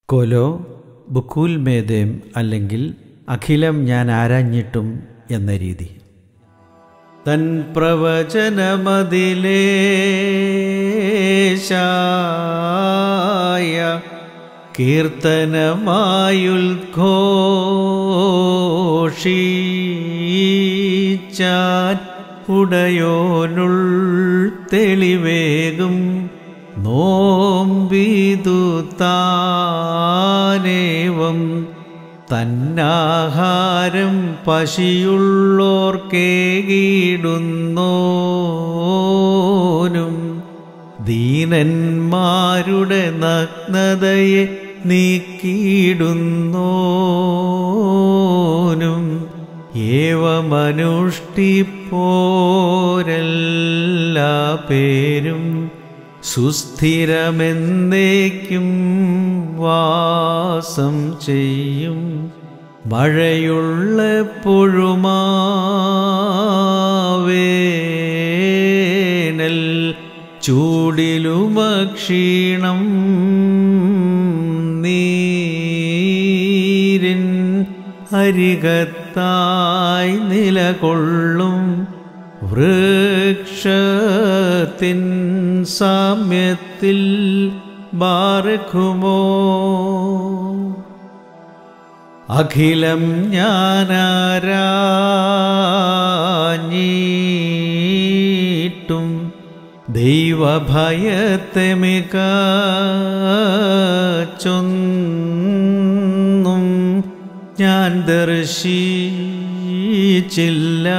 കൊലോ ബുക്കൂൽ മേദേം അല്ലെങ്കിൽ അഖിലം ഞാൻ ആരാഞ്ഞിട്ടും എന്ന രീതി തൻ പ്രവചനമതിലേശായ കീർത്തനമായുദ്ഘോഷിച്ചാൻ ഉടയോനുൾ തെളിവേകും നോമ്പിതു താനേവം തന്നാഹാരം പശിയുള്ളോർക്കേകിടുന്നോനും ദീനന്മാരുടെ നഗ്നതയെ നീക്കിയിടുന്നോനും ഏവമനുഷ്ടിപ്പോരെല്ലാ പേരും സുസ്ഥിരമെന്നേക്കും വാസം ചെയ്യും മഴയുള്ളപ്പോഴുമാവേനൽ ചൂടിലുമക്ഷീണം നീരിൻ അരികത്തായി നിലകൊള്ളും വൃക്ഷത്തിൻ സാമ്യത്തിൽ ബാറക്കുമോ അഖിലം ഞാനാരാഞ്ഞിട്ടും ദൈവഭയത്തെ മികച്ചൊന്നും ഞാൻ ദർശിച്ചില്ല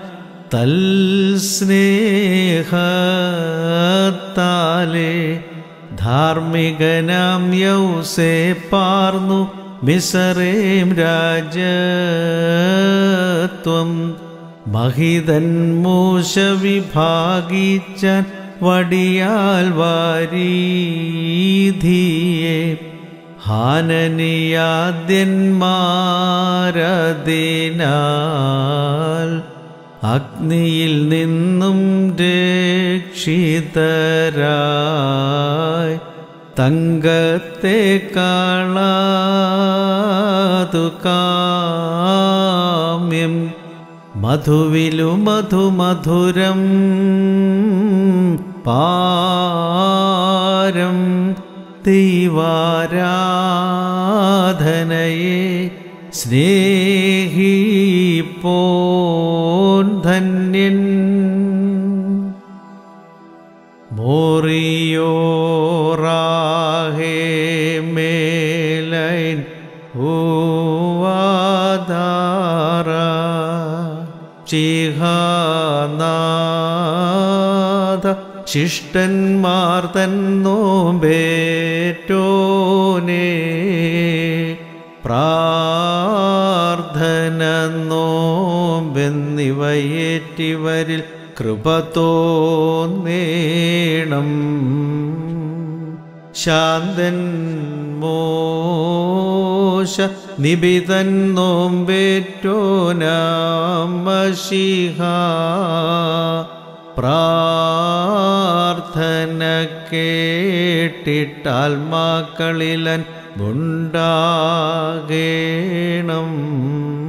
തൽസ്നേഹത്താലെ ധാർമ്മികനാം യൗസേ പാർന്നു മിസറേം രാജത്വം മഹിതൻ മൂശ വിഭാഗിച്ചാൻ വടിയാൽ വാരീധിയെ ഹാനനിയാദ്യന്മാരതിനാൽ അഗ്നിയിൽ നിന്നും രക്ഷിതരായി തങ്കത്തെ കാണാതു കാമ്യം മധുവിലു മധുമധുരം പാരം ദൈവാരാധനയെ സ്നേഹിപ്പോൻ ധന്യൻ മോറിയോറാഹേ മേലൈൻ ഹൂവാധാര ചിഹാനാഥ ശിഷ്ടന്മാർ തന്നോമ്പേറ്റോനേ പ്രാർത്ഥന നോമ്പെന്നിവയേറ്റിവരിൽ കൃപ തോന്നേണം ശാന്തൻ മോശ നിബിതൻ നോമ്പേറ്റോനാമശിഹ പ്രാർത്ഥന കേട്ടിട്ടാൽമാക്കളിലൻ ഉണ്ടാകേണം